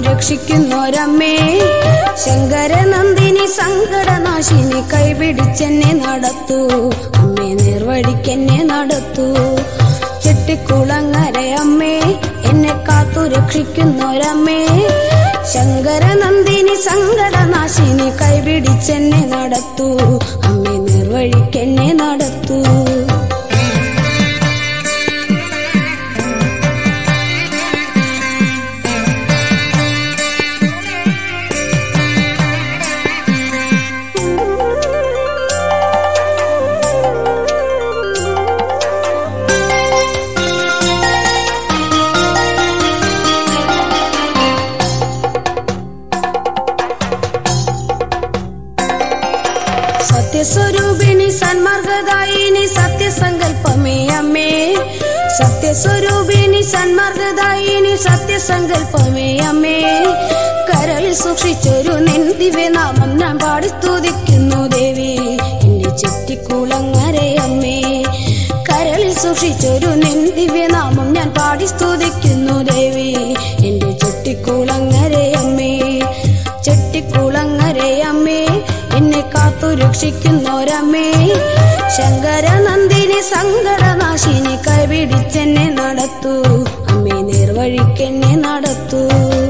രക്ഷിക്കുന്നൊരമ്മേ ശങ്കരനന്ദിനി സങ്കടനാശിനി കൈപിടിച്ചെന്നെ നടത്തൂ അമ്മേ നേർവഴിക്കെന്നെ നടത്തൂ ചെട്ടിക്കുളങ്ങര അമ്മേ എന്നെ കാത്തു രക്ഷിക്കുന്നൊരമ്മേ ശങ്കരനന്ദിനി സങ്കടനാശിനി കൈപിടിച്ചെന്നെ നടത്തൂ അമ്മേ നേർവഴിക്കെന്നെ നടത്തൂ സത്യസ്വരൂപിണി സന്മാർഗദായിനി സത്യസങ്കല്പമേ അമ്മേ സത്യസ്വരൂപിണി സന്മാർഗദായിനി സത്യസങ്കല്പമേ അമ്മേ കരളിൽ സൂക്ഷിച്ചൊരു നിൻ ദിവ്യനാമം ഞാൻ പാടി സ്തുതിക്കുന്നു ദേവി എന്റെ ചെറ്റിക്കുളങ്ങരെ അമ്മേ കരളിൽ സൂക്ഷിച്ചൊരു നിൻ ദിവ്യനാമം ഞാൻ പാടി സ്തുതിക്കുന്നു ദേവി എന്റെ ചെട്ടിക്കുളങ്ങരെ അമ്മേ ചെട്ടിക്കുളങ്ങരെ അമ്മേ എന്നെ കാത്തു രക്ഷിക്കുന്നൊരമ്മേ ശങ്കരനന്ദിനി സങ്കടനാശിനി കൈപിടിച്ചെന്നെ നടത്തൂ അമ്മേ നേർവഴിക്കെന്നെ നടത്തൂ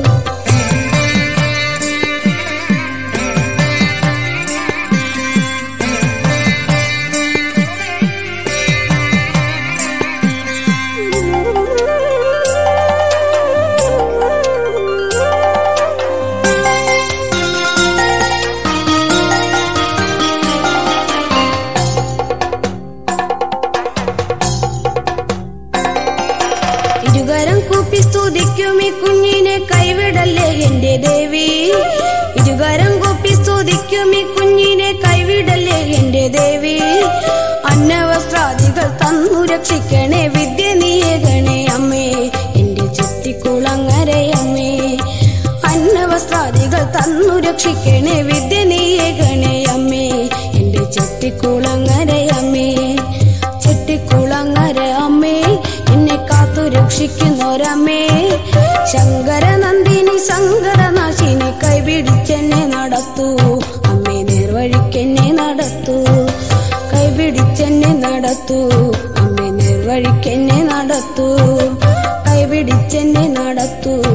ഇരുകരം കൂപ്പി സ്തുതിക്കും ഈ കുഞ്ഞിനെ കൈവിടല്ലേ എന്റെ ദേവി ഇരുകരം കൂപ്പി സ്തുതിക്കും ഈ കുഞ്ഞിനെ കൈവിടല്ലേ എന്റെ ദേവി അന്നവസ്ത്രാദികൾ തന്നു രക്ഷിക്കണേ വിദ്യ നീയകണേ അമ്മേ എന്റെ ചെത്തിക്കുളങ്ങരെ അമ്മേ അന്നവസ്ത്രാദികൾ തന്നു രക്ഷിക്കണേ വിദ്യ നീയകണേ അമ്മേ എന്റെ ചെത്തിക്കുളങ്ങരെ അമ്മേ ചെട്ടിക്കുളങ്ങര അമ്മേ എന്നെ കാത്തു രക്ഷിക്കുന്നൊരമ്മേ ശങ്കരനന്ദിനി സങ്കടനാശിനി കൈപിടിച്ചെന്നെ നടത്തൂ അമ്മേ നേർവഴിക്കെന്നെ നടത്തൂ കൈപിടിച്ചെന്നെ നടത്തൂ അമ്മേ നേർവഴിക്കെന്നെ നടത്തൂ കൈപിടിച്ചെന്നെ നടത്തൂ